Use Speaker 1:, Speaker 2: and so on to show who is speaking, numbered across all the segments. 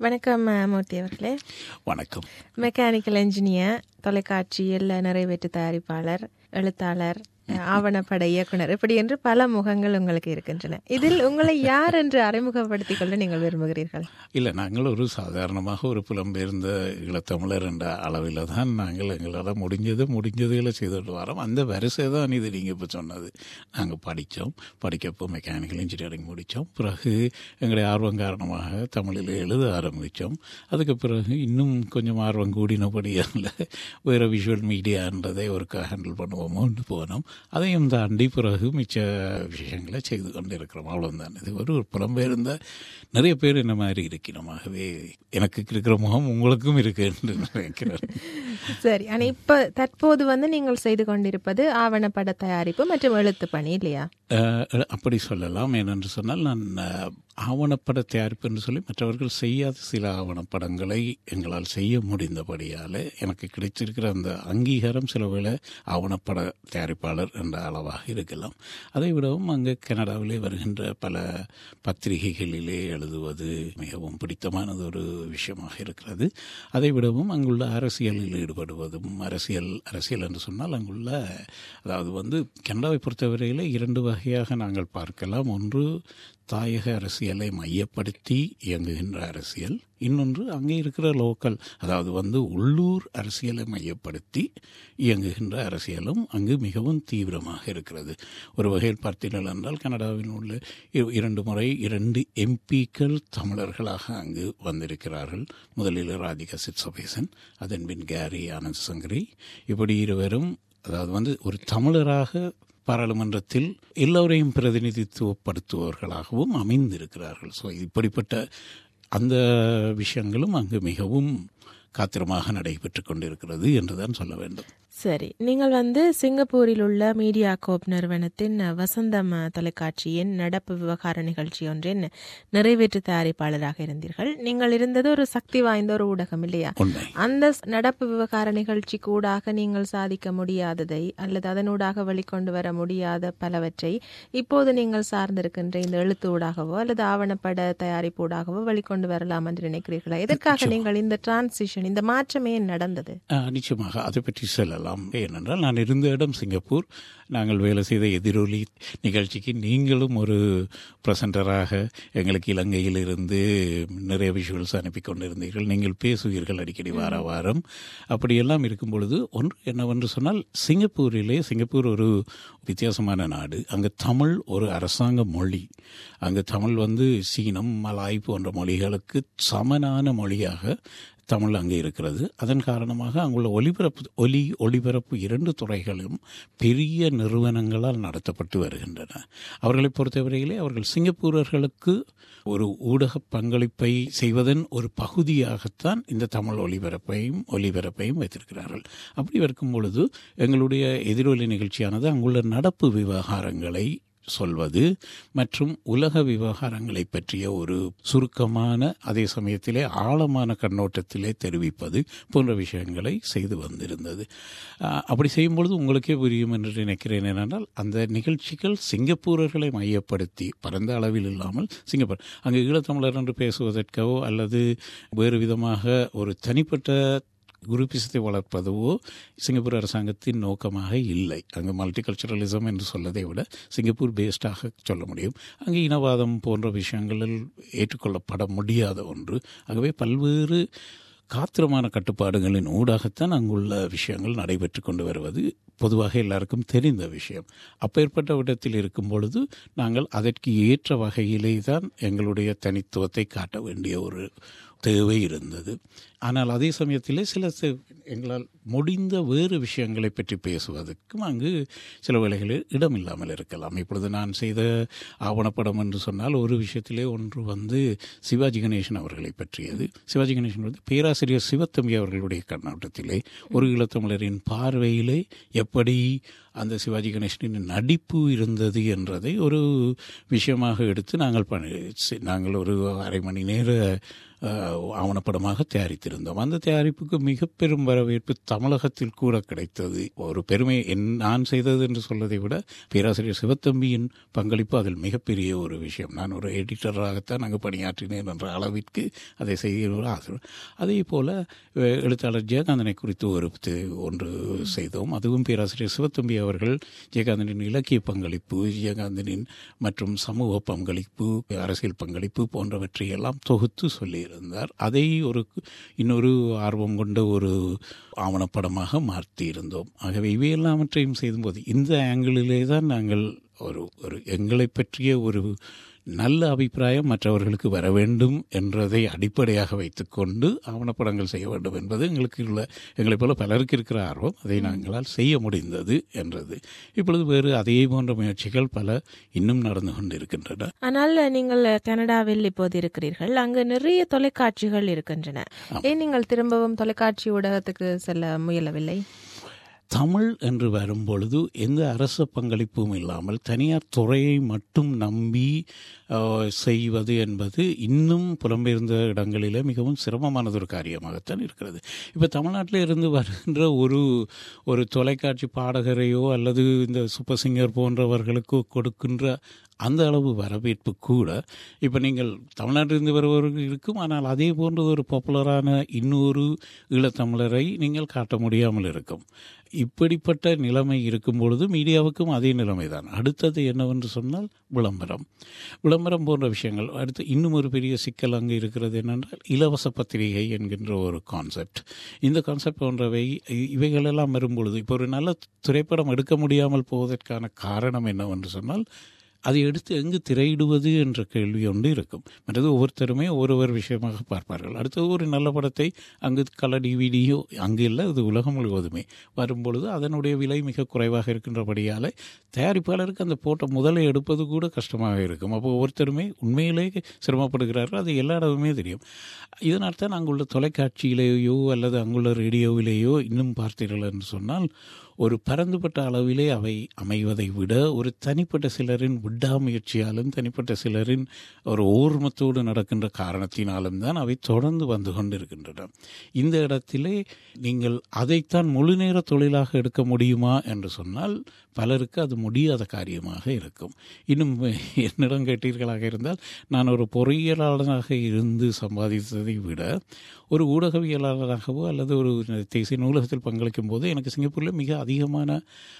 Speaker 1: வணக்கம் அஹ், மூர்த்தி அவர்களே
Speaker 2: வணக்கம்
Speaker 1: மெக்கானிக்கல் என்ஜினியர் தொலைக்காட்சியில் நிறைவேற்று தயாரிப்பாளர் எழுத்தாளர் அஹ், ஆவணப்பட இயக்குனர் இப்படி என்று பல முகங்கள் உங்களுக்கு இருக்கின்றன இதில் உங்களை யார் என்று அறிமுகப்படுத்திக் கொள்ள நீங்கள் விரும்புகிறீர்கள்
Speaker 2: இல்லை நாங்கள் ஒரு சாதாரணமாக ஒரு புலம்பெயர்ந்த ஈழத்தமிழர் என்ற அளவில் தான் நாங்கள் எங்களால் முடிஞ்சது முடிஞ்சதுகளை செய்துட்டு வரோம் அந்த வரிசை தான் இது நீங்கள் இப்போ சொன்னது நாங்கள் படித்தோம் படிக்கப்போ மெக்கானிக்கல் இன்ஜினியரிங் முடித்தோம் பிறகு எங்களுடைய ஆர்வம் காரணமாக தமிழில் எழுத ஆரம்பித்தோம் அதுக்கு பிறகு இன்னும் கொஞ்சம் ஆர்வம் கூடினபடியால் வேறு விஷுவல் மீடியான்றதை ஒருக்கா ஹேண்டில் பண்ணுவோமோன்னு போனோம் அதையும் தாண்டி பிறகு மிச்ச விஷயங்களை செய்து கொண்டு இருக்கிறோம் அவ்வளோதான் இது ஒரு ஒரு புலம்பெயர்ந்த நிறைய பேர் என்ன மாதிரி இருக்கணும் ஆகவே எனக்கு இருக்கிற முகம் உங்களுக்கும் இருக்கு என்று நினைக்கிறேன்
Speaker 1: சரி ஆனா இப்ப தற்போது வந்து நீங்கள் செய்து கொண்டிருப்பது ஆவணப்பட தயாரிப்பு மற்றும் எழுத்து பணி இல்லையா
Speaker 2: அஹ், அப்படி சொல்லலாம் ஏனென்று சொன்னால் நான் அஹ், ஆவணப்பட தயாரிப்பு என்று சொல்லி மற்றவர்கள் செய்யாத சில ஆவணப்படங்களை எங்களால் செய்ய முடிந்தபடியால் எனக்கு கிடைச்சிருக்கிற அந்த அங்கீகாரம் சில வேளை ஆவணப்பட தயாரிப்பாளர் என்ற அளவாக இருக்கலாம் அதை விடவும் அங்கே கனடாவிலே வருகின்ற பல பத்திரிகைகளிலே எழுதுவது மிகவும் பிடித்தமானது ஒரு விஷயமாக இருக்கிறது அதை விடவும் அங்குள்ள அரசியலில் ஈடுபடுவதும் அரசியல் அரசியல் என்று சொன்னால் அங்குள்ள அதாவது வந்து கனடாவை பொறுத்தவரையில் இரண்டு வகையாக நாங்கள் பார்க்கலாம் ஒன்று தாயக அரசியலை மையப்படுத்தி இயங்குகின்ற அரசியல் இன்னொன்று அங்கே இருக்கிற லோக்கல் அதாவது வந்து உள்ளூர் அரசியலை மையப்படுத்தி இயங்குகின்ற அரசியலும் அங்கு மிகவும் தீவிரமாக இருக்கிறது ஒரு வகையில் பார்த்தீர்கள் என்றால் கனடாவில் உள்ள இ- இரண்டு முறை இரண்டு எம்பிக்கள் தமிழர்களாக அங்கு வந்திருக்கிறார்கள் முதலில் ராதிகா சித்சபேசன் அதன் பின் கேரி ஆனந்த் சங்கரி இப்படி இருவரும் அதாவது வந்து ஒரு தமிழராக பாராளுமன்றத்தில் எல்லோரையும் பிரதிநிதித்துவப்படுத்துபவர்களாகவும் அமைந்திருக்கிறார்கள் ஸோ இப்படிப்பட்ட அந்த விஷயங்களும் அங்கு மிகவும் காத்திரமாக நடைபெற்று கொண்டிருக்கிறது என்றுதான் சொல்ல வேண்டும்
Speaker 1: சரி நீங்கள் வந்து சிங்கப்பூரில் உள்ள மீடியா கோப் நிறுவனத்தின் அஹ், வசந்தம் அஹ், தொலைக்காட்சியின் நடப்பு விவகார நிகழ்ச்சி ஒன்றின் நிறைவேற்று தயாரிப்பாளராக இருந்தீர்கள் நீங்கள் இருந்தது ஒரு சக்தி வாய்ந்த ஒரு ஊடகம் இல்லையா
Speaker 2: உண்மை
Speaker 1: அந்த ஸ்- நடப்பு விவகார நிகழ்ச்சி கூடாக நீங்கள் சாதிக்க முடியாததை அல்லது அதனூடாக வெளிக்கொண்டு வர முடியாத பலவற்றை இப்போது நீங்கள் சார்ந்திருக்கின்ற இந்த எழுத்து ஊடாகவோ அல்லது ஆவணப்பட தயாரிப்பூடாகவோ வெளிக்கொண்டு வரலாம் என்று நினைக்கிறீர்களா எதற்காக நீங்கள் இந்த டிரான்சிஷன் இந்த மாற்றமே நடந்தது
Speaker 2: ஆ, நிச்சயமாக அதை பற்றி சொல்லலாம் ஏனென்றால் நான் இருந்த இடம் சிங்கப்பூர் நாங்கள் வேலை செய்த எதிரொலி நிகழ்ச்சிக்கு நீங்களும் ஒரு ப்ரெசண்டராக எங்களுக்கு இலங்கையில் இருந்து நிறைய விஷுவல்ஸ் அனுப்பி கொண்டிருந்தீர்கள் நீங்கள் பேசுவீர்கள் அடிக்கடி வார வாரம் அப்படியெல்லாம் இருக்கும் பொழுது ஒன்று என்னவென்று சொன்னால் சிங்கப்பூரிலே சிங்கப்பூர் ஒரு வித்தியாசமான நாடு அங்கு தமிழ் ஒரு அரசாங்க மொழி அங்கு தமிழ் வந்து சீனம் மலாய் போன்ற மொழிகளுக்கு சமனான மொழியாக தமிழ் அங்கே இருக்கிறது அதன் காரணமாக அங்குள்ள ஒலிபரப்பு ஒலி ஒளிபரப்பு இரண்டு துறைகளும் பெரிய நிறுவனங்களால் நடத்தப்பட்டு வருகின்றன அவர்களை பொறுத்தவரையிலே அவர்கள் சிங்கப்பூரர்களுக்கு ஒரு ஊடக பங்களிப்பை செய்வதன் ஒரு பகுதியாகத்தான் இந்த தமிழ் ஒலிபரப்பையும் ஒலிபரப்பையும் வைத்திருக்கிறார்கள் அப்படி இருக்கும் பொழுது எங்களுடைய எதிரொலி நிகழ்ச்சியானது அங்குள்ள நடப்பு விவகாரங்களை சொல்வது மற்றும் உலக விவகாரங்களை பற்றிய ஒரு சுருக்கமான அதே சமயத்திலே ஆழமான கண்ணோட்டத்திலே தெரிவிப்பது போன்ற விஷயங்களை செய்து வந்திருந்தது ஆஹ், அப்படி செய்யும் பொழுது உங்களுக்கே புரியும் என்று நினைக்கிறேன் என்னென்றால் அந்த நிகழ்ச்சிகள் சிங்கப்பூரர்களை மையப்படுத்தி பரந்த அளவில் இல்லாமல் சிங்கப்பூர் அங்கு ஈழத்தமிழர் என்று பேசுவதற்கோ அல்லது வேறு விதமாக ஒரு தனிப்பட்ட குருபிசத்தை வளர்ப்பதோ சிங்கப்பூர் அரசாங்கத்தின் நோக்கமாக இல்லை அங்கு மல்டிகல்ச்சரலிசம் என்று சொல்லதை விட சிங்கப்பூர் பேஸ்டாக சொல்ல முடியும் அங்கு இனவாதம் போன்ற விஷயங்களில் ஏற்றுக்கொள்ளப்பட முடியாத ஒன்று ஆகவே பல்வேறு காத்திரமான கட்டுப்பாடுகளின் ஊடாகத்தான் அங்குள்ள விஷயங்கள் நடைபெற்று கொண்டு வருவது பொதுவாக எல்லாருக்கும் தெரிந்த விஷயம் அப்பேற்பட்ட இடத்தில் இருக்கும் பொழுது நாங்கள் அதற்கு ஏற்ற வகையிலே தான் எங்களுடைய தனித்துவத்தை காட்ட வேண்டிய ஒரு தேவை இருந்தது ஆனால் அதே சமயத்திலே சில சி- எங்களால் முடிந்த வேறு விஷயங்களை பற்றி பேசுவதற்கும் அங்கு சில வேளைகளில் இடம் இல்லாமல் இருக்கலாம் இப்பொழுது நான் செய்த ஆவணப்படம் என்று சொன்னால் ஒரு விஷயத்திலே ஒன்று வந்து சிவாஜி கணேசன் அவர்களை பற்றியது சிவாஜி கணேசன் வந்து பேராசிரியர் சிவத்தம்பி அவர்களுடைய கண்ணோட்டத்திலே ஒரு ஈழத்தமிழரின் பார்வையிலே எப்படி அந்த சிவாஜி கணேசனின் நடிப்பு இருந்தது என்றதை ஒரு விஷயமாக எடுத்து நாங்கள் பண்ணி நாங்கள் ஒரு அரை மணி நேர ஆவணப்படமாக தயாரித்திருந்தோம் அந்த தயாரிப்புக்கு மிக பெரும் வரவேற்பு தமிழகத்தில் கூட கிடைத்தது ஒரு பெருமை என் நான் செய்தது என்று சொல்வதை விட பேராசிரியர் சிவத்தம்பியின் பங்களிப்பு அதில் மிகப்பெரிய ஒரு விஷயம் நான் ஒரு எடிட்டராகத்தான் அங்கு பணியாற்றினேன் என்ற அளவிற்கு அதை செய்கிற ஆசை அதே போல எழுத்தாளர் ஜெயகாந்தனை குறித்து ஒரு ஒன்று செய்தோம் அதுவும் பேராசிரியர் சிவத்தம்பி அவர்கள் ஜெயகாந்தனின் இலக்கிய பங்களிப்பு ஜெயகாந்தனின் மற்றும் சமூக பங்களிப்பு அரசியல் பங்களிப்பு போன்றவற்றை எல்லாம் தொகுத்து சொல்லியிருந்தார் அதை ஒரு இன்னொரு ஆர்வம் கொண்ட ஒரு ஆவணப்படமாக மாற்றி இருந்தோம் ஆகவே இவை எல்லாவற்றையும் செய்யும்போது இந்த ஆங்கிளிலே தான் நாங்கள் ஒரு ஒரு எங்களை பற்றிய ஒரு நல்ல அபிப்பிராயம் மற்றவர்களுக்கு வர வேண்டும் என்றதை அடிப்படையாக வைத்துக்கொண்டு ஆவணப்படங்கள் செய்ய வேண்டும் என்பது எங்களுக்கு உள்ள எங்களைப் போல பலருக்கு இருக்கிற ஆர்வம் அதை நாங்களால் செய்ய முடிந்தது என்றது இப்பொழுது வேறு அதே போன்ற முயற்சிகள் பல இன்னும் நடந்து கொண்டிருக்கின்றன
Speaker 1: ஆனால் நீங்கள் கனடாவில் இப்போது இருக்கிறீர்கள் அங்கு நிறைய தொலைக்காட்சிகள் இருக்கின்றன ஏன் நீங்கள் திரும்பவும் தொலைக்காட்சி ஊடகத்துக்கு செல்ல முயலவில்லை
Speaker 2: தமிழ் என்று வரும்பொழுது எந்த அரச பங்களிப்பும் இல்லாமல் தனியார் துறையை மட்டும் நம்பி செய்வது என்பது இன்னும் புலம்பெயர்ந்த இடங்களிலே மிகவும் சிரமமானது ஒரு காரியமாகத்தான் இருக்கிறது இப்போ தமிழ்நாட்டில் இருந்து வருகின்ற ஒரு ஒரு தொலைக்காட்சி பாடகரையோ அல்லது இந்த சூப்பர் சிங்கர் போன்றவர்களுக்கு கொடுக்கின்ற அந்த அளவு வரவேற்பு கூட இப்போ நீங்கள் தமிழ்நாட்டிலிருந்து வருபவர்கள் இருக்கும் ஆனால் அதே போன்ற ஒரு பாப்புலரான இன்னொரு ஈழத்தமிழரை நீங்கள் காட்ட முடியாமல் இருக்கும் இப்படிப்பட்ட நிலைமை இருக்கும் பொழுது மீடியாவுக்கும் அதே நிலைமை தான் அடுத்தது என்னவென்று சொன்னால் விளம்பரம் விளம்பரம் போன்ற விஷயங்கள் அடுத்து இன்னும் ஒரு பெரிய சிக்கல் அங்கே இருக்கிறது என்னென்றால் இலவச பத்திரிகை என்கின்ற ஒரு கான்செப்ட் இந்த கான்செப்ட் போன்றவை இவைகளெல்லாம் வரும்பொழுது இப்போ ஒரு நல்ல திரைப்படம் எடுக்க முடியாமல் போவதற்கான காரணம் என்னவென்று சொன்னால் அதை எடுத்து எங்கு திரையிடுவது என்ற கேள்வி ஒன்று இருக்கும் மற்றது ஒவ்வொருத்தருமே ஒவ்வொரு விஷயமாக பார்ப்பார்கள் அடுத்தது ஒரு நல்ல படத்தை அங்கு கலர் டிவிடியோ அங்கு இல்லை அது உலகம் முழுவதுமே வரும்பொழுது அதனுடைய விலை மிக குறைவாக இருக்கின்றபடியால் தயாரிப்பாளருக்கு அந்த போட்ட முதலை எடுப்பது கூட கஷ்டமாக இருக்கும் அப்போ ஒவ்வொருத்தருமே உண்மையிலே சிரமப்படுகிறார்கள் அது எல்லா இடமுமே தெரியும் இதனால் தான் அங்குள்ள தொலைக்காட்சியிலேயோ அல்லது அங்குள்ள ரேடியோவிலேயோ இன்னும் பார்த்தீர்கள் என்று சொன்னால் ஒரு பரந்துபட்ட அளவிலே அவை அமைவதை விட ஒரு தனிப்பட்ட சிலரின் விடாமுயற்சியாலும் தனிப்பட்ட சிலரின் ஒரு ஓர்மத்தோடு நடக்கின்ற காரணத்தினாலும் தான் அவை தொடர்ந்து வந்து கொண்டிருக்கின்றன இந்த இடத்திலே நீங்கள் அதைத்தான் முழு நேர தொழிலாக எடுக்க முடியுமா என்று சொன்னால் பலருக்கு அது முடியாத காரியமாக இருக்கும் இன்னும் என்னிடம் கேட்டீர்களாக இருந்தால் நான் ஒரு பொறியியலாளராக இருந்து சம்பாதித்ததை விட ஒரு ஊடகவியலாளராகவோ அல்லது ஒரு தேசிய நூலகத்தில் பங்களிக்கும் போது எனக்கு சிங்கப்பூரில் மிக அதிகமான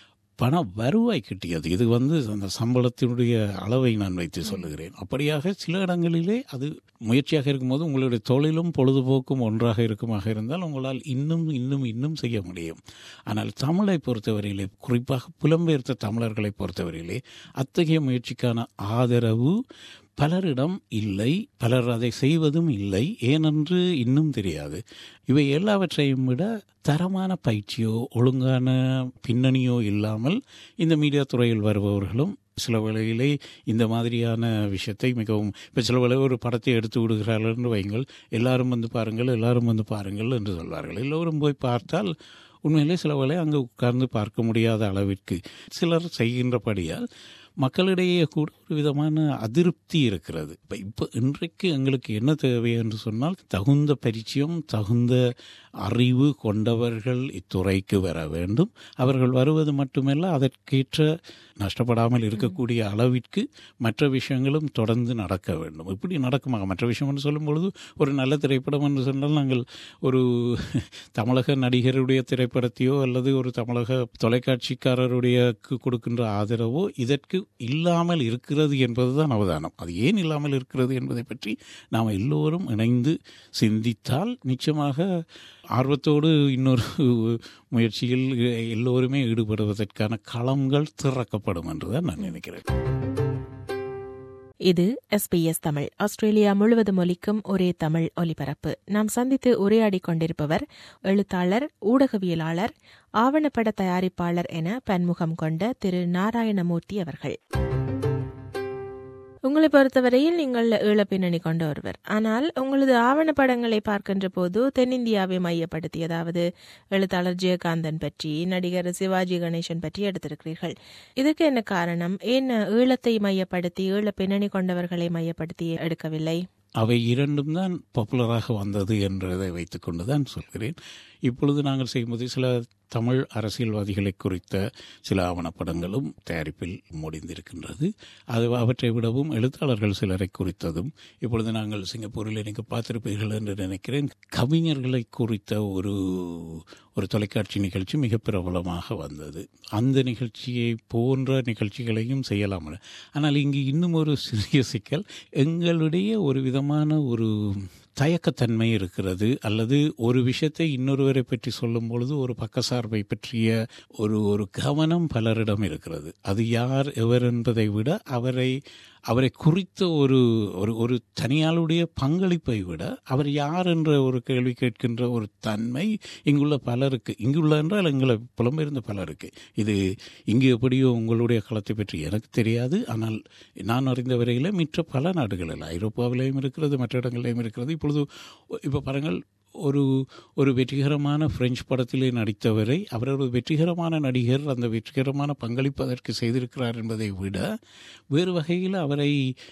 Speaker 2: பண வருவாய் கிட்டியது இது வந்து அந்த சம்பளத்தினுடைய அளவை நான் வைத்து சொல்லுகிறேன் அப்படியாக சில இடங்களிலே அது முயற்சியாக இருக்கும்போது உங்களுடைய தொழிலும் பொழுதுபோக்கும் ஒன்றாக இருக்குமாக இருந்தால் உங்களால் இன்னும் இன்னும் இன்னும் செய்ய முடியும் ஆனால் தமிழை பொறுத்தவரையிலே குறிப்பாக புலம்பெயர்த்த தமிழர்களை பொறுத்தவரையிலே அத்தகைய முயற்சிக்கான ஆதரவு பலரிடம் இல்லை பலர் அதை செய்வதும் இல்லை ஏனென்று இன்னும் தெரியாது இவை எல்லாவற்றையும் விட தரமான பயிற்சியோ ஒழுங்கான பின்னணியோ இல்லாமல் இந்த மீடியா துறையில் வருபவர்களும் சில வேளையிலே இந்த மாதிரியான விஷயத்தை மிகவும் இப்போ சில வேளை ஒரு படத்தை எடுத்து விடுகிறார்கள் என்று வைங்கள் எல்லாரும் வந்து பாருங்கள் எல்லாரும் வந்து பாருங்கள் என்று சொல்வார்கள் எல்லோரும் போய் பார்த்தால் உண்மையிலே சில வேளை அங்கே உட்கார்ந்து பார்க்க முடியாத அளவிற்கு சிலர் செய்கின்றபடியால் மக்களிடையே கூட ஒரு விதமான அதிருப்தி இருக்கிறது இப்போ இப்போ இன்றைக்கு எங்களுக்கு என்ன தேவை என்று சொன்னால் தகுந்த பரிச்சயம் தகுந்த அறிவு கொண்டவர்கள் இத்துறைக்கு வர வேண்டும் அவர்கள் வருவது மட்டுமல்ல அதற்கேற்ற நஷ்டப்படாமல் இருக்கக்கூடிய அளவிற்கு மற்ற விஷயங்களும் தொடர்ந்து நடக்க வேண்டும் இப்படி நடக்குமாக மற்ற விஷயம் என்று சொல்லும் பொழுது ஒரு நல்ல திரைப்படம் என்று சொன்னால் நாங்கள் ஒரு தமிழக நடிகருடைய திரைப்படத்தையோ அல்லது ஒரு தமிழக தொலைக்காட்சிக்காரருடைய கொடுக்கின்ற ஆதரவோ இதற்கு இல்லாமல் இருக்கிறது என்பதுதான் அவதானம் அது ஏன் இல்லாமல் இருக்கிறது என்பதை பற்றி நாம் எல்லோரும் இணைந்து சிந்தித்தால் நிச்சயமாக ஆர்வத்தோடு இன்னொரு முயற்சியில் எல்லோருமே ஈடுபடுவதற்கான களங்கள் திறக்கப்படும் என்றுதான் நான் நினைக்கிறேன்
Speaker 1: இது எஸ்பிஎஸ் தமிழ் ஆஸ்திரேலியா முழுவதும் ஒலிக்கும் ஒரே தமிழ் ஒலிபரப்பு நாம் சந்தித்து உரையாடிக் கொண்டிருப்பவர் எழுத்தாளர் ஊடகவியலாளர் ஆவணப்பட தயாரிப்பாளர் என பன்முகம் கொண்ட திரு நாராயணமூர்த்தி அவர்கள் உங்களை பொறுத்தவரையில் நீங்கள் ஈழ பின்னணி கொண்ட ஒருவர் ஆனால் உங்களது ஆவணப்படங்களை பார்க்கின்ற போது தென்னிந்தியாவை மையப்படுத்தி அதாவது எழுத்தாளர் ஜெயகாந்தன் பற்றி நடிகர் சிவாஜி கணேசன் பற்றி எடுத்திருக்கிறீர்கள் இதுக்கு என்ன காரணம் ஏன் ஈழத்தை மையப்படுத்தி ஈழ பின்னணி கொண்டவர்களை மையப்படுத்தி எடுக்கவில்லை
Speaker 2: அவை இரண்டும் தான் பாப்புலராக வந்தது என்றதை வைத்துக்கொண்டு தான் சொல்கிறேன் இப்பொழுது நாங்கள் செய்யும்போது சில தமிழ் அரசியல்வாதிகளை குறித்த சில ஆவணப்படங்களும் தயாரிப்பில் முடிந்திருக்கின்றது அது அவற்றை விடவும் எழுத்தாளர்கள் சிலரை குறித்ததும் இப்பொழுது நாங்கள் சிங்கப்பூரில் நீங்கள் பார்த்திருப்பீர்கள் என்று நினைக்கிறேன் கவிஞர்களை குறித்த ஒரு ஒரு தொலைக்காட்சி நிகழ்ச்சி மிக பிரபலமாக வந்தது அந்த நிகழ்ச்சியை போன்ற நிகழ்ச்சிகளையும் செய்யலாம் ஆனால் இங்கு இன்னும் ஒரு சிறிய சிக்கல் எங்களுடைய ஒரு விதமான ஒரு தயக்கத்தன்மை இருக்கிறது அல்லது ஒரு விஷயத்தை இன்னொருவரை பற்றி சொல்லும் பொழுது ஒரு பக்கசார்பை பற்றிய ஒரு ஒரு கவனம் பலரிடம் இருக்கிறது அது யார் எவர் என்பதை விட அவரை அவரை குறித்த ஒரு ஒரு ஒரு தனியாளுடைய பங்களிப்பை விட அவர் யார் என்ற ஒரு கேள்வி கேட்கின்ற ஒரு தன்மை இங்குள்ள பலருக்கு இங்குள்ள என்றால் எங்களை புலம்பெயர்ந்த பலருக்கு இது இங்கு எப்படியோ உங்களுடைய களத்தை பற்றி எனக்கு தெரியாது ஆனால் நான் அறிந்த வரையில் மற்ற பல நாடுகளில் ஐரோப்பாவிலேயும் இருக்கிறது மற்ற இடங்களிலேயும் இருக்கிறது இப்பொழுது இப்போ பாருங்கள் ஒரு ஒரு வெற்றிகரமான பிரெஞ்சு படத்திலே நடித்தவரை அவர் ஒரு வெற்றிகரமான நடிகர் அந்த வெற்றிகரமான பங்களிப்பு அதற்கு செய்திருக்கிறார் என்பதை விட வேறு வகையில் அவரை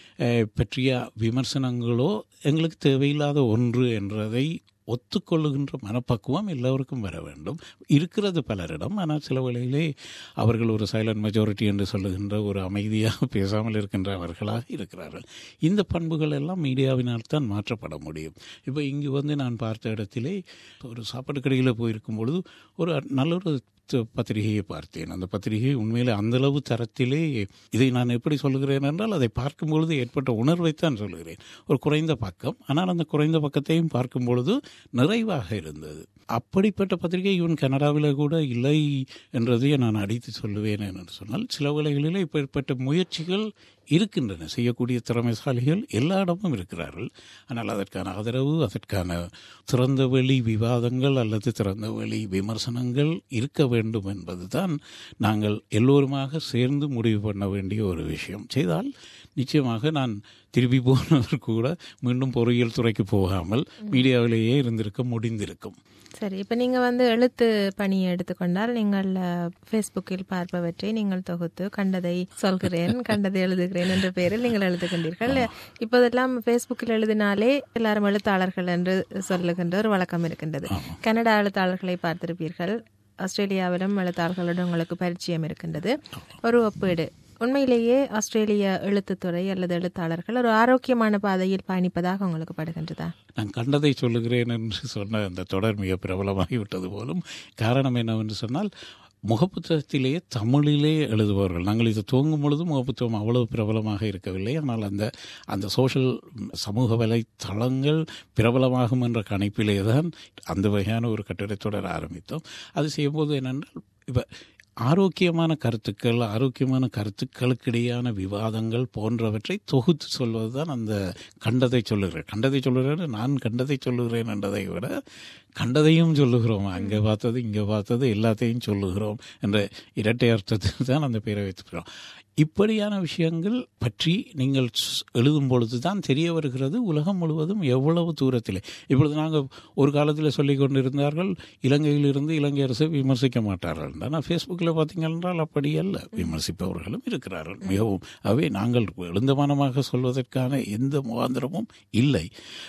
Speaker 2: பற்றிய விமர்சனங்களோ எங்களுக்கு தேவையில்லாத ஒன்று என்றதை ஒத்துக்கொள்ளுகின்ற மனப்பக்குவம் எல்லோருக்கும் வர வேண்டும் இருக்கிறது பலரிடம் ஆனால் சில வேளையிலே அவர்கள் ஒரு சைலண்ட் மெஜாரிட்டி என்று சொல்லுகின்ற ஒரு அமைதியாக பேசாமல் இருக்கின்றவர்களாக இருக்கிறார்கள் இந்த பண்புகள் எல்லாம் மீடியாவினால் தான் மாற்றப்பட முடியும் இப்போ இங்கு வந்து நான் பார்த்த இடத்திலே ஒரு சாப்பாடு கடையில் போயிருக்கும் பொழுது ஒரு நல்ல ஒரு பத்திரிகையை பார்த்தேன் அந்த பத்திரிகை உண்மையில் அந்தளவு தரத்திலே இதை நான் எப்படி சொல்லுகிறேன் என்றால் அதை பார்க்கும் பொழுது ஏற்பட்ட உணர்வைத்தான் சொல்லுகிறேன் ஒரு குறைந்த பக்கம் ஆனால் அந்த குறைந்த பக்கத்தையும் பார்க்கும் பொழுது நிறைவாக இருந்தது அப்படிப்பட்ட பத்திரிகை இவன் கனடாவில் கூட இல்லை என்றதையே நான் அடித்து சொல்லுவேன் என்று சொன்னால் சில வேளைகளில் இப்படிப்பட்ட முயற்சிகள் இருக்கின்றன செய்யக்கூடிய திறமைசாலிகள் எல்லா இடமும் இருக்கிறார்கள் ஆனால் அதற்கான ஆதரவு அதற்கான திறந்த வெளி விவாதங்கள் அல்லது திறந்த வெளி விமர்சனங்கள் இருக்க வேண்டும் என்பதுதான் நாங்கள் எல்லோருமாக சேர்ந்து முடிவு பண்ண வேண்டிய ஒரு விஷயம் செய்தால் நிச்சயமாக நான் திருப்பி போனவர் கூட மீண்டும் பொறியியல் துறைக்கு போகாமல் மீடியாவிலேயே இருந்திருக்க முடிந்திருக்கும்
Speaker 1: சரி இப்போ நீங்கள் வந்து எழுத்து பணியை எடுத்துக்கொண்டால் நீங்கள் ஃபேஸ்புக்கில் பார்ப்பவற்றை நீங்கள் தொகுத்து கண்டதை சொல்கிறேன் கண்டதை எழுதுகிறேன் என்ற பெயரில் நீங்கள் எழுதுகின்றீர்கள் இப்போதெல்லாம் ஃபேஸ்புக்கில் எழுதினாலே எல்லாரும் எழுத்தாளர்கள் என்று சொல்லுகின்ற ஒரு வழக்கம் இருக்கின்றது கனடா எழுத்தாளர்களை பார்த்திருப்பீர்கள் ஆஸ்திரேலியாவிலும் எழுத்தாளர்களுடன் உங்களுக்கு பரிச்சயம் இருக்கின்றது ஒரு ஒப்பீடு உண்மையிலேயே ஆஸ்திரேலிய எழுத்துத்துறை அல்லது எழுத்தாளர்கள் ஒரு ஆரோக்கியமான பாதையில் பயணிப்பதாக உங்களுக்கு படுகின்றதா
Speaker 2: நான் கண்டதை சொல்லுகிறேன் என்று சொன்ன அந்த தொடர் மிக பிரபலமாகிவிட்டது போலும் காரணம் என்னவென்று சொன்னால் முகப்புத்தகத்திலேயே தமிழிலே எழுதுபவர்கள் நாங்கள் இது துவங்கும் பொழுது முகப்புத்தகம் அவ்வளவு பிரபலமாக இருக்கவில்லை ஆனால் அந்த அந்த சோஷியல் சமூக வலைத்தளங்கள் பிரபலமாகும் என்ற கணிப்பிலே தான் அந்த வகையான ஒரு கட்டிடத்தொடர் ஆரம்பித்தோம் அது செய்யும்போது என்னென்றால் இப்போ ஆரோக்கியமான கருத்துக்கள் ஆரோக்கியமான கருத்துக்களுக்கிடையான விவாதங்கள் போன்றவற்றை தொகுத்து சொல்வது தான் அந்த கண்டதை சொல்லுகிறேன் கண்டதை சொல்லுகிறேன் நான் கண்டதை சொல்லுகிறேன் என்றதை விட கண்டதையும் சொல்லுகிறோம் அங்கே பார்த்தது இங்கே பார்த்தது எல்லாத்தையும் சொல்லுகிறோம் என்ற இரட்டை அர்த்தத்தில் தான் அந்த பேரை வைத்துக்கிறோம் இப்படியான விஷயங்கள் பற்றி நீங்கள் எழுதும் பொழுது தான் தெரிய வருகிறது உலகம் முழுவதும் எவ்வளவு தூரத்தில் இப்பொழுது நாங்கள் ஒரு காலத்தில் சொல்லி கொண்டிருந்தார்கள் இலங்கையிலிருந்து இலங்கை அரசை விமர்சிக்க மாட்டார்கள் ஆனால் ஃபேஸ்புக்கில் பார்த்தீங்கன்றால் அப்படி அல்ல விமர்சிப்பவர்களும் இருக்கிறார்கள் மிகவும் அவை நாங்கள் எழுந்தமானமாக சொல்வதற்கான எந்த முகாந்திரமும் இல்லை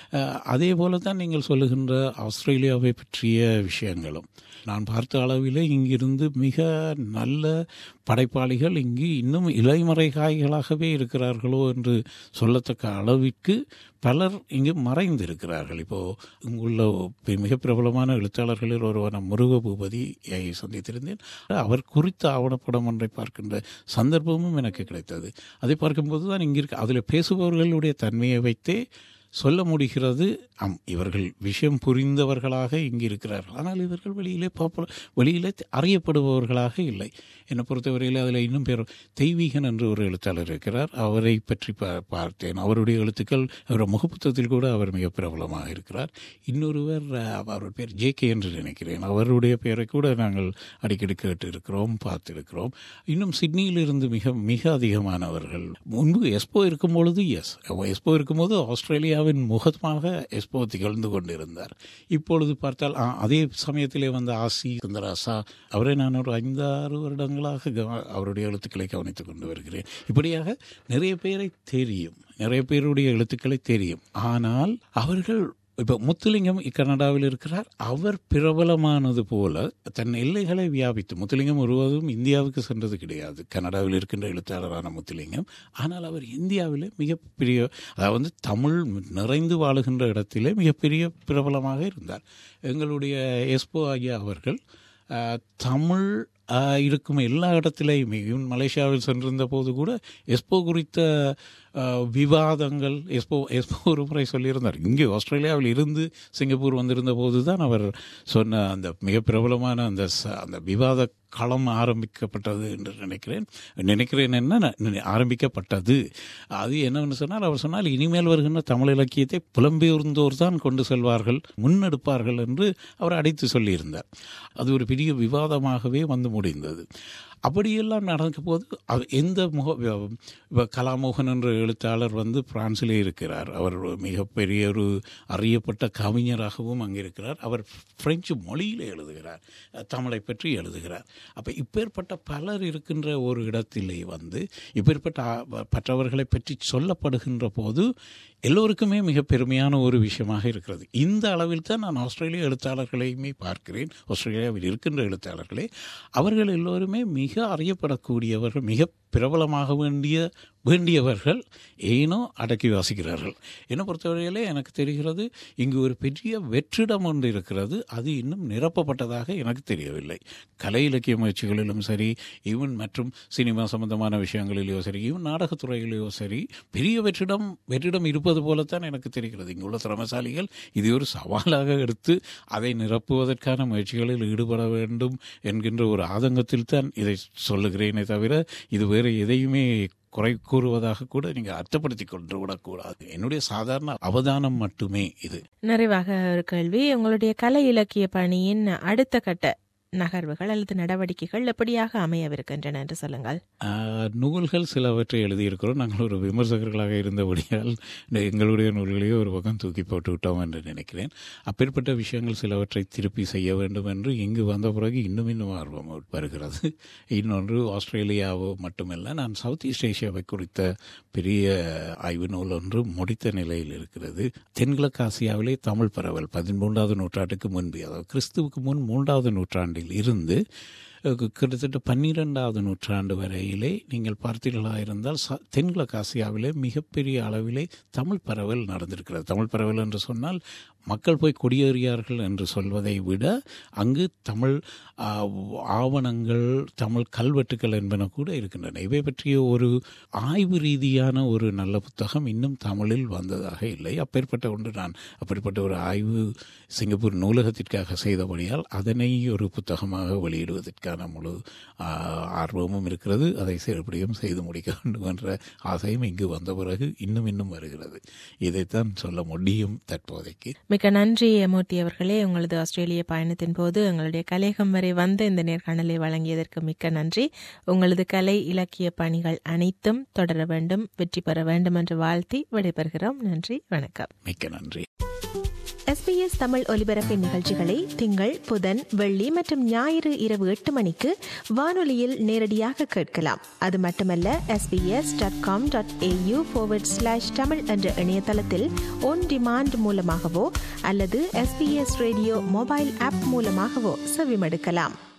Speaker 2: அதே போல தான் நீங்கள் சொல்லுகின்ற ஆஸ்திரேலியாவை பற்றிய விஷயங்களும் நான் பார்த்த அளவிலே இங்கிருந்து மிக நல்ல படைப்பாளிகள் இங்கு இன்னும் இலைமறைகாய்களாகவே இருக்கிறார்களோ என்று சொல்லத்தக்க அளவிற்கு பலர் இங்கு மறைந்திருக்கிறார்கள் இப்போது இங்குள்ள மிக பிரபலமான எழுத்தாளர்களில் ஒருவன முருக பூபதியை சந்தித்திருந்தேன் அவர் குறித்த ஆவணப்படம் ஒன்றை பார்க்கின்ற சந்தர்ப்பமும் எனக்கு கிடைத்தது அதை பார்க்கும்போது தான் இங்கிருக்க அதில் பேசுபவர்களுடைய தன்மையை வைத்தே சொல்ல முடிகிறது ஆம் இவர்கள் விஷயம் புரிந்தவர்களாக இங்கு இருக்கிறார்கள் ஆனால் இவர்கள் வெளியிலே பாப்புல வெளியிலே அறியப்படுபவர்களாக இல்லை என்னை பொறுத்தவரையில் அதில் இன்னும் பேர் தெய்வீகன் என்று ஒரு எழுத்தாளர் இருக்கிறார் அவரை பற்றி பா பார்த்தேன் அவருடைய எழுத்துக்கள் அவருடைய முகப்புத்தகத்தில் கூட அவர் மிக பிரபலமாக இருக்கிறார் இன்னொருவர் அவர் பேர் ஜே கே என்று நினைக்கிறேன் அவருடைய பெயரை கூட நாங்கள் அடிக்கடி கேட்டு இருக்கிறோம் பார்த்திருக்கிறோம் இன்னும் சிட்னியிலிருந்து மிக மிக அதிகமானவர்கள் முன்பு எஸ்போ இருக்கும் பொழுது எஸ் எஸ்போ இருக்கும்போது ஆஸ்திரேலியாவின் முகமாக எஸ்போ திகழ்ந்து கொண்டிருந்தார் இப்பொழுது பார்த்தால் அதே சமயத்திலே வந்த ஆசி சுந்தராசா அவரை நான் ஒரு ஐந்தாறு வருடங்களாக அவருடைய எழுத்துக்களை கவனித்துக் கொண்டு வருகிறேன் இப்படியாக நிறைய பேரை தெரியும் நிறைய பேருடைய எழுத்துக்களை தெரியும் ஆனால் அவர்கள் இப்போ முத்துலிங்கம் கனடாவில் இருக்கிறார் அவர் பிரபலமானது போல தன் எல்லைகளை வியாபித்து முத்துலிங்கம் முழுவதும் இந்தியாவுக்கு சென்றது கிடையாது கனடாவில் இருக்கின்ற எழுத்தாளரான முத்துலிங்கம் ஆனால் அவர் இந்தியாவிலே மிகப்பெரிய அதாவது தமிழ் நிறைந்து வாழுகின்ற இடத்திலே மிகப்பெரிய பிரபலமாக இருந்தார் எங்களுடைய எஸ்போ ஐயா அவர்கள் தமிழ் இருக்கும் எல்லா இடத்திலையுமே ஈவன் மலேசியாவில் சென்றிருந்த போது கூட எஸ்போ குறித்த விவாதங்கள் எஸ்போ எஸ்போ ஒரு முறை சொல்லியிருந்தார் இங்கே ஆஸ்திரேலியாவில் இருந்து சிங்கப்பூர் வந்திருந்த போது தான் அவர் சொன்ன அந்த மிக பிரபலமான அந்த அந்த விவாத களம் ஆரம்பிக்கப்பட்டது என்று நினைக்கிறேன் நினைக்கிறேன் என்ன ஆரம்பிக்கப்பட்டது அது என்னவென்று சொன்னால் அவர் சொன்னால் இனிமேல் வருகின்ற தமிழ் இலக்கியத்தை புலம்பெயர்ந்தோர் தான் கொண்டு செல்வார்கள் முன்னெடுப்பார்கள் என்று அவர் அடித்து சொல்லியிருந்தார் அது ஒரு பெரிய விவாதமாகவே வந்து முடிந்தது அப்படியெல்லாம் நடக்க போது அது எந்த முக இப்போ கலாமோகன் என்ற எழுத்தாளர் வந்து பிரான்சிலே இருக்கிறார் அவர் மிகப்பெரிய ஒரு அறியப்பட்ட கவிஞராகவும் அங்கே இருக்கிறார் அவர் பிரெஞ்சு மொழியில் எழுதுகிறார் தமிழை பற்றி எழுதுகிறார் அப்போ இப்பேற்பட்ட பலர் இருக்கின்ற ஒரு இடத்திலே வந்து இப்பேற்பட்ட மற்றவர்களை பற்றி சொல்லப்படுகின்ற போது எல்லோருக்குமே மிக பெருமையான ஒரு விஷயமாக இருக்கிறது இந்த அளவில் தான் நான் ஆஸ்திரேலிய எழுத்தாளர்களையுமே பார்க்கிறேன் ஆஸ்திரேலியாவில் இருக்கின்ற எழுத்தாளர்களே அவர்கள் எல்லோருமே மிக அறியப்படக்கூடியவர்கள் மிக பிரபலமாக வேண்டிய வேண்டியவர்கள் ஏனோ அடக்கி வாசிக்கிறார்கள் என்னை பொறுத்தவரையிலே எனக்கு தெரிகிறது இங்கு ஒரு பெரிய வெற்றிடம் ஒன்று இருக்கிறது அது இன்னும் நிரப்பப்பட்டதாக எனக்கு தெரியவில்லை கலை இலக்கிய முயற்சிகளிலும் சரி ஈவன் மற்றும் சினிமா சம்பந்தமான விஷயங்களிலேயோ சரி ஈவன் நாடகத்துறையிலேயோ சரி பெரிய வெற்றிடம் வெற்றிடம் இருப்பது போலத்தான் எனக்கு தெரிகிறது இங்குள்ள திறமசாலிகள் இதை ஒரு சவாலாக எடுத்து அதை நிரப்புவதற்கான முயற்சிகளில் ஈடுபட வேண்டும் என்கின்ற ஒரு ஆதங்கத்தில் தான் இதை சொல்லுகிறேனே தவிர இது வேறு எதையுமே குறை கூறுவதாக கூட நீங்க அர்த்தப்படுத்தி கொண்டு விடக்கூடாது என்னுடைய சாதாரண அவதானம் மட்டுமே இது
Speaker 1: நிறைவாக ஒரு கேள்வி உங்களுடைய கலை இலக்கிய பணியின் அடுத்த கட்ட நகர்வுகள் அல்லது நடவடிக்கைகள் எப்படியாக அமையவிருக்கின்றன என்று சொல்லுங்கள்
Speaker 2: நூல்கள் சிலவற்றை எழுதியிருக்கிறோம் நாங்கள் ஒரு விமர்சகர்களாக இருந்தபடியால் எங்களுடைய நூல்களையே ஒரு பக்கம் தூக்கி போட்டு விட்டோம் என்று நினைக்கிறேன் அப்பேற்பட்ட விஷயங்கள் சிலவற்றை திருப்பி செய்ய வேண்டும் என்று இங்கு வந்த பிறகு இன்னும் இன்னும் ஆர்வம் வருகிறது இன்னொன்று ஆஸ்திரேலியாவோ மட்டுமல்ல நான் சவுத் ஈஸ்ட் ஏஷியாவை குறித்த பெரிய ஆய்வு நூல் ஒன்று முடித்த நிலையில் இருக்கிறது தென்கிழக்கு ஆசியாவிலே தமிழ் பரவல் பதிமூன்றாவது நூற்றாண்டுக்கு முன்பு அதாவது கிறிஸ்துவுக்கு முன் மூன்றாவது நூற்றாண்டில் இருந்து கிட்டத்தட்ட பன்னிரெண்டாவது நூற்றாண்டு வரையிலே நீங்கள் பார்த்தீர்களா இருந்தால் தென்கிழக்கு ஆசியாவிலே மிகப்பெரிய அளவிலே தமிழ் பரவல் நடந்திருக்கிறது தமிழ் பரவல் என்று சொன்னால் மக்கள் போய் குடியேறியார்கள் என்று சொல்வதை விட அங்கு தமிழ் ஆவணங்கள் தமிழ் கல்வெட்டுக்கள் என்பன கூட இருக்கின்றன இவை பற்றிய ஒரு ஆய்வு ரீதியான ஒரு நல்ல புத்தகம் இன்னும் தமிழில் வந்ததாக இல்லை அப்பேற்பட்ட ஒன்று நான் அப்படிப்பட்ட ஒரு ஆய்வு சிங்கப்பூர் நூலகத்திற்காக செய்தபடியால் அதனை ஒரு புத்தகமாக வெளியிடுவதற்கான முழு ஆர்வமும் இருக்கிறது அதை சிறுபடியும் செய்து முடிக்க வேண்டும் என்ற ஆசையும் இங்கு வந்த பிறகு இன்னும் இன்னும் வருகிறது இதைத்தான் சொல்ல முடியும் தற்போதைக்கு
Speaker 1: மிக்க நன்றி மூர்த்தி அவர்களே உங்களது ஆஸ்திரேலிய பயணத்தின் போது எங்களுடைய கலையகம் வரை வந்த இந்த நேர்காணலை வழங்கியதற்கு மிக்க நன்றி உங்களது கலை இலக்கிய பணிகள் அனைத்தும் தொடர வேண்டும் வெற்றி பெற வேண்டும் என்று வாழ்த்தி விடைபெறுகிறோம் நன்றி வணக்கம்
Speaker 2: மிக்க நன்றி
Speaker 1: எஸ்பிஎஸ் தமிழ் ஒலிபரப்பின் நிகழ்ச்சிகளை திங்கள் புதன் வெள்ளி மற்றும் ஞாயிறு இரவு எட்டு மணிக்கு வானொலியில் நேரடியாக கேட்கலாம் அது மட்டுமல்ல SBS dot com dot AU forward slash Tamil என்ற இணையதளத்தில் ஒன் டிமாண்ட் மூலமாகவோ அல்லது எஸ்பிஎஸ் ரேடியோ மொபைல் ஆப் மூலமாகவோ செவிமடுக்கலாம்